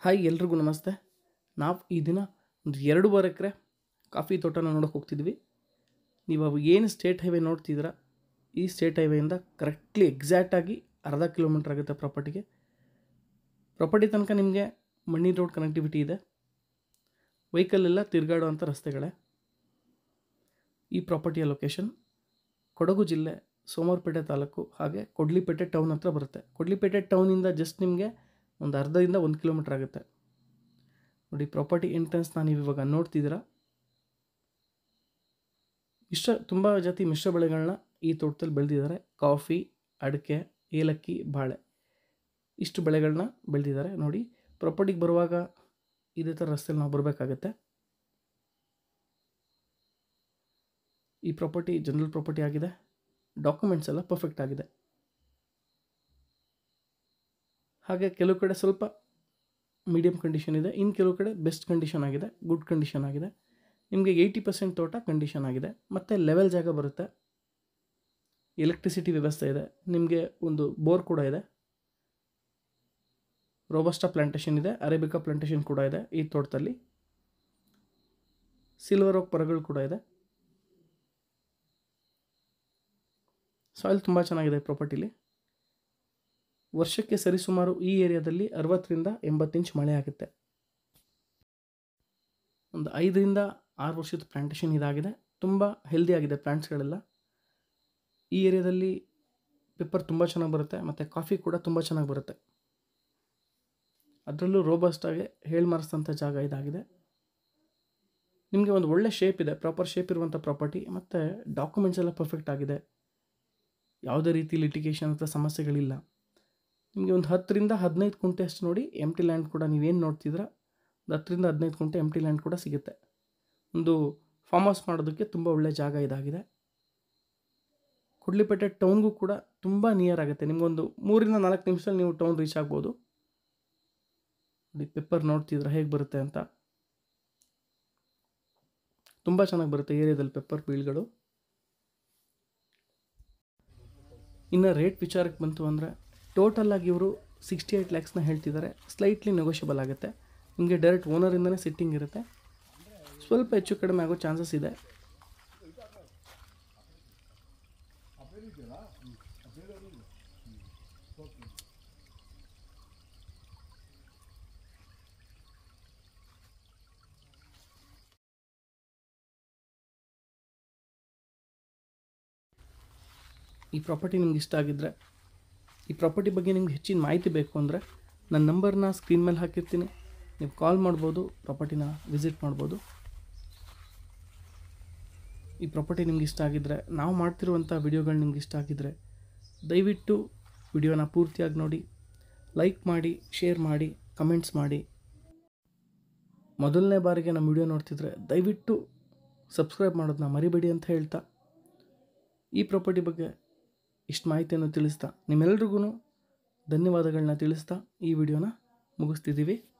hi ಎಲ್ರಿಗೂ ನಮಸ್ತೆ ನಾವು ಈ ದಿನ ಒಂದು ಎರಡೂವರೆ ಎಕರೆ ಕಾಫಿ ತೋಟನ ನೋಡೋಕೆ ಹೋಗ್ತಿದ್ವಿ ನೀವು ಅವು ಏನು ಸ್ಟೇಟ್ ಹೈವೇ ನೋಡ್ತಿದ್ದೀರಾ ಈ ಸ್ಟೇಟ್ ಹೈವೇಯಿಂದ ಕರೆಕ್ಟ್ಲಿ ಎಕ್ಸಾಕ್ಟಾಗಿ ಅರ್ಧ ಕಿಲೋಮೀಟ್ರ್ ಆಗುತ್ತೆ ಪ್ರಾಪರ್ಟಿಗೆ ಪ್ರಾಪರ್ಟಿ ತನಕ ನಿಮಗೆ ಮಣ್ಣಿ ರೋಡ್ ಕನೆಕ್ಟಿವಿಟಿ ಇದೆ ವೆಹಿಕಲ್ ಎಲ್ಲ ತಿರುಗಾಡುವಂಥ ರಸ್ತೆಗಳೇ ಈ ಪ್ರಾಪರ್ಟಿಯ ಲೊಕೇಶನ್ ಕೊಡಗು ಜಿಲ್ಲೆ ಸೋಮವಾರಪೇಟೆ ತಾಲೂಕು ಹಾಗೆ ಕೊಡ್ಲಿಪೇಟೆ ಟೌನ್ ಹತ್ರ ಬರುತ್ತೆ ಕೊಡ್ಲಿಪೇಟೆ ಟೌನಿಂದ ಜಸ್ಟ್ ನಿಮಗೆ ಒಂದು ಅರ್ಧದಿಂದ ಒಂದು ಕಿಲೋಮೀಟ್ರ್ ಆಗುತ್ತೆ ನೋಡಿ ಪ್ರಾಪರ್ಟಿ ಎಂಟ್ರೆನ್ಸ್ನ ನೀವು ಇವಾಗ ನೋಡ್ತಿದ್ದೀರಾ ಮಿಶ್ರ ತುಂಬ ಜಾತಿ ಮಿಶ್ರ ಬೆಳೆಗಳನ್ನ ಈ ತೋಟದಲ್ಲಿ ಬೆಳೆದಿದ್ದಾರೆ ಕಾಫಿ ಅಡಿಕೆ ಏಲಕ್ಕಿ ಬಾಳೆ ಇಷ್ಟು ಬೆಳೆಗಳನ್ನ ಬೆಳೆದಿದ್ದಾರೆ ನೋಡಿ ಪ್ರಾಪರ್ಟಿಗೆ ಬರುವಾಗ ಇದೇ ಥರ ರಸ್ತೆಯಲ್ಲಿ ನಾವು ಬರಬೇಕಾಗತ್ತೆ ಈ ಪ್ರಾಪರ್ಟಿ ಜನರಲ್ ಪ್ರಾಪರ್ಟಿ ಆಗಿದೆ ಡಾಕ್ಯುಮೆಂಟ್ಸ್ ಎಲ್ಲ ಪರ್ಫೆಕ್ಟ್ ಆಗಿದೆ ಹಾಗೆ ಕೆಲವು ಕಡೆ ಸ್ವಲ್ಪ ಮೀಡಿಯಮ್ ಕಂಡೀಷನ್ ಇದೆ ಇನ್ನು ಕೆಲವು ಕಡೆ ಬೆಸ್ಟ್ ಕಂಡೀಷನ್ ಆಗಿದೆ ಗುಡ್ ಕಂಡೀಷನ್ ಆಗಿದೆ ನಿಮಗೆ ಏಯ್ಟಿ ಪರ್ಸೆಂಟ್ ತೋಟ ಕಂಡೀಷನ್ ಆಗಿದೆ ಮತ್ತು ಲೆವೆಲ್ ಜಾಗ ಬರುತ್ತೆ ಎಲೆಕ್ಟ್ರಿಸಿಟಿ ವ್ಯವಸ್ಥೆ ಇದೆ ನಿಮಗೆ ಒಂದು ಬೋರ್ ಕೂಡ ಇದೆ ರೋಬಸ್ಟಾ ಪ್ಲಾಂಟೇಶನ್ ಇದೆ ಅರೇಬಿಕಾ ಪ್ಲಾಂಟೇಶನ್ ಕೂಡ ಇದೆ ಈ ತೋಟದಲ್ಲಿ ಸಿಲ್ವರ್ ಓಕ್ ಮರಗಳು ಕೂಡ ಇದೆ ಸಾಯಿಲ್ ತುಂಬ ಚೆನ್ನಾಗಿದೆ ಪ್ರಾಪರ್ಟಿಲಿ ವರ್ಷಕ್ಕೆ ಸರಿಸುಮಾರು ಈ ಏರಿಯಾದಲ್ಲಿ ಅರವತ್ತರಿಂದ ಎಂಬತ್ತು ಇಂಚ್ ಮಳೆ ಆಗುತ್ತೆ ಒಂದು ಐದರಿಂದ ಆರು ವರ್ಷದ ಪ್ಲಾಂಟೇಶನ್ ಇದಾಗಿದೆ ತುಂಬ ಹೆಲ್ದಿ ಆಗಿದೆ ಪ್ಲಾಂಟ್ಸ್ಗಳೆಲ್ಲ ಈ ಏರಿಯಾದಲ್ಲಿ ಪೆಪ್ಪರ್ ತುಂಬ ಚೆನ್ನಾಗಿ ಬರುತ್ತೆ ಮತ್ತು ಕಾಫಿ ಕೂಡ ತುಂಬ ಚೆನ್ನಾಗಿ ಬರುತ್ತೆ ಅದರಲ್ಲೂ ರೋಬಸ್ಟಾಗಿ ಹೇಳಿ ಮಾರಿಸಿದಂಥ ಜಾಗ ಇದಾಗಿದೆ ನಿಮಗೆ ಒಂದು ಒಳ್ಳೆ ಶೇಪ್ ಇದೆ ಪ್ರಾಪರ್ ಶೇಪ್ ಇರುವಂಥ ಪ್ರಾಪರ್ಟಿ ಮತ್ತು ಡಾಕ್ಯುಮೆಂಟ್ಸ್ ಎಲ್ಲ ಪರ್ಫೆಕ್ಟ್ ಆಗಿದೆ ಯಾವುದೇ ರೀತಿ ಲಿಟಿಗೇಷನ್ ಅಥವಾ ಸಮಸ್ಯೆಗಳಿಲ್ಲ ನಿಮಗೆ ಒಂದು ಹತ್ತರಿಂದ ಹದಿನೈದು ಕುಂಟೆ ಅಷ್ಟು ನೋಡಿ ಎಮ್ ಟಿ ಲ್ಯಾಂಡ್ ಕೂಡ ನೀವೇನು ನೋಡ್ತಿದ್ರ ಒಂದು ಹತ್ತರಿಂದ ಹದಿನೈದು ಕುಂಟೆ ಎಮ್ ಟಿ ಲ್ಯಾಂಡ್ ಕೂಡ ಸಿಗುತ್ತೆ ಒಂದು ಫಾರ್ಮ್ ಹೌಸ್ ಮಾಡೋದಕ್ಕೆ ತುಂಬ ಒಳ್ಳೆಯ ಜಾಗ ಇದಾಗಿದೆ ಕುಡ್ಲಿಪೇಟೆ ಟೌನ್ಗೂ ಕೂಡ ತುಂಬ ನಿಯರ್ ಆಗುತ್ತೆ ನಿಮಗೊಂದು ಮೂರಿಂದ ನಾಲ್ಕು ನಿಮಿಷದಲ್ಲಿ ನೀವು ಟೌನ್ ರೀಚ್ ಆಗ್ಬೋದು ನೋಡಿ ಪೆಪ್ಪರ್ ನೋಡ್ತಿದ್ರೆ ಹೇಗೆ ಬರುತ್ತೆ ಅಂತ ತುಂಬ ಚೆನ್ನಾಗಿ ಬರುತ್ತೆ ಏರಿಯಾದಲ್ಲಿ ಪೆಪ್ಪರ್ ಬೀಳ್ಗಳು ಇನ್ನು ರೇಟ್ ವಿಚಾರಕ್ಕೆ ಬಂತು ಅಂದರೆ ಟೋಟಲಾಗಿ ಇವರು ಸಿಕ್ಸ್ಟಿ ಏಯ್ಟ್ ಲ್ಯಾಕ್ಸ್ನ ಹೇಳ್ತಿದ್ದಾರೆ ಸ್ಲೈಟ್ಲಿ ನೆಗೋಷಿಯಬಲ್ ಆಗುತ್ತೆ ನಿಮಗೆ ಡೈರೆಕ್ಟ್ ಓನರಿಂದನೇ ಸಿಟ್ಟಿಂಗ್ ಇರುತ್ತೆ ಸ್ವಲ್ಪ ಹೆಚ್ಚು ಕಡಿಮೆ ಆಗೋ ಚಾನ್ಸಸ್ ಇದೆ ಈ ಪ್ರಾಪರ್ಟಿ ನಿಮ್ಗೆ ಇಷ್ಟ ಆಗಿದ್ದರೆ ಈ ಪ್ರಾಪರ್ಟಿ ಬಗ್ಗೆ ನಿಮ್ಗೆ ಹೆಚ್ಚಿನ ಮಾಹಿತಿ ಬೇಕು ಅಂದರೆ ನನ್ನ ನಂಬರ್ನ ಸ್ಕ್ರೀನ್ ಮೇಲೆ ಹಾಕಿರ್ತೀನಿ ನೀವು ಕಾಲ್ ಮಾಡ್ಬೋದು ಪ್ರಾಪರ್ಟಿನ ವಿಸಿಟ್ ಮಾಡ್ಬೋದು ಈ ಪ್ರಾಪರ್ಟಿ ನಿಮ್ಗೆ ಇಷ್ಟ ಆಗಿದ್ದರೆ ನಾವು ಮಾಡ್ತಿರುವಂಥ ವಿಡಿಯೋಗಳು ನಿಮ್ಗೆ ಇಷ್ಟ ಆಗಿದ್ದರೆ ದಯವಿಟ್ಟು ವಿಡಿಯೋನ ಪೂರ್ತಿಯಾಗಿ ನೋಡಿ ಲೈಕ್ ಮಾಡಿ ಶೇರ್ ಮಾಡಿ ಕಮೆಂಟ್ಸ್ ಮಾಡಿ ಮೊದಲನೇ ಬಾರಿಗೆ ನಮ್ಮ ವಿಡಿಯೋ ನೋಡ್ತಿದ್ರೆ ದಯವಿಟ್ಟು ಸಬ್ಸ್ಕ್ರೈಬ್ ಮಾಡೋದನ್ನ ಮರಿಬೇಡಿ ಅಂತ ಹೇಳ್ತಾ ಈ ಪ್ರಾಪರ್ಟಿ ಬಗ್ಗೆ ಇಷ್ಟು ಮಾಹಿತಿಯನ್ನು ತಿಳಿಸ್ತಾ ನಿಮ್ಮೆಲ್ರಿಗೂ ಧನ್ಯವಾದಗಳನ್ನ ತಿಳಿಸ್ತಾ ಈ ವಿಡಿಯೋನ ಮುಗಿಸ್ತಿದ್ದೀವಿ